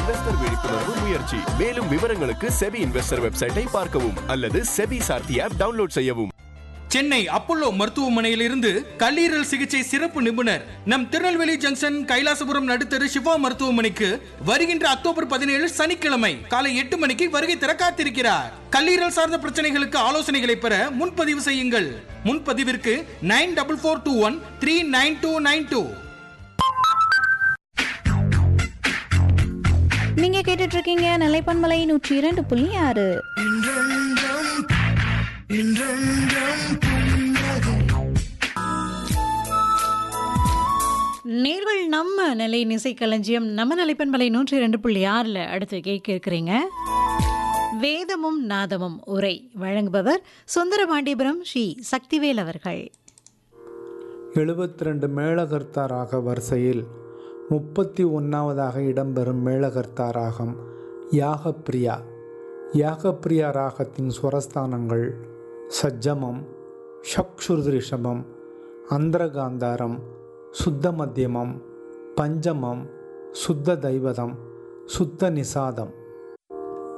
investor விழிப்புணர்வு முயற்சி மேலும் விவரங்களுக்கு செபி இன்வெஸ்டர் வெப்சைட்டை பார்க்கவும் அல்லது செபி சார்த்தி ஆப் டவுன்லோட் செய்யவும் சென்னை அப்பல்லோ மருத்துவமனையிலிருந்து கல்லீரல் சிகிச்சை சிறப்பு நிபுணர் நம் திருநெல்வேலி ஜங்ஷன் கைலாசபுரம் நடுத்தரு சிவா மருத்துவமனைக்கு வருகின்ற அக்டோபர் பதினேழு சனிக்கிழமை காலை எட்டு மணிக்கு வருகை தர காத்திருக்கிறார் கல்லீரல் சார்ந்த பிரச்சனைகளுக்கு ஆலோசனைகளை பெற முன்பதிவு செய்யுங்கள் முன்பதிவிற்கு nine double four two one three nine two nine two நீங்க கேட்டுட்டு இருக்கீங்க நிலைப்பன்மலை நூற்றி இரண்டு புள்ளி ஆறு நேர்கள் நம்ம நிலை இசை களஞ்சியம் நம்ம நிலைப்பண்பலை நூற்றி இரண்டு புள்ளி ஆறில் அடுத்து கேட்க இருக்கிறீங்க வேதமும் நாதமும் உரை வழங்குபவர் சுந்தரபாண்டிபுரம் ஸ்ரீ சக்திவேல் அவர்கள் எழுபத்தி ரெண்டு மேளகர்த்தா ராக வரிசையில் முப்பத்தி ஒன்றாவதாக இடம்பெறும் மேளகர்த்தா ராகம் யாகப்பிரியா யாகப்பிரியா ராகத்தின் ஸ்வரஸ்தானங்கள் சஜ்ஜமம் ஷக்ஷுருதிரிஷபம் அந்தரகாந்தாரம் சுத்த மத்தியமம் பஞ்சமம் சுத்த தைவதம் சுத்த நிசாதம்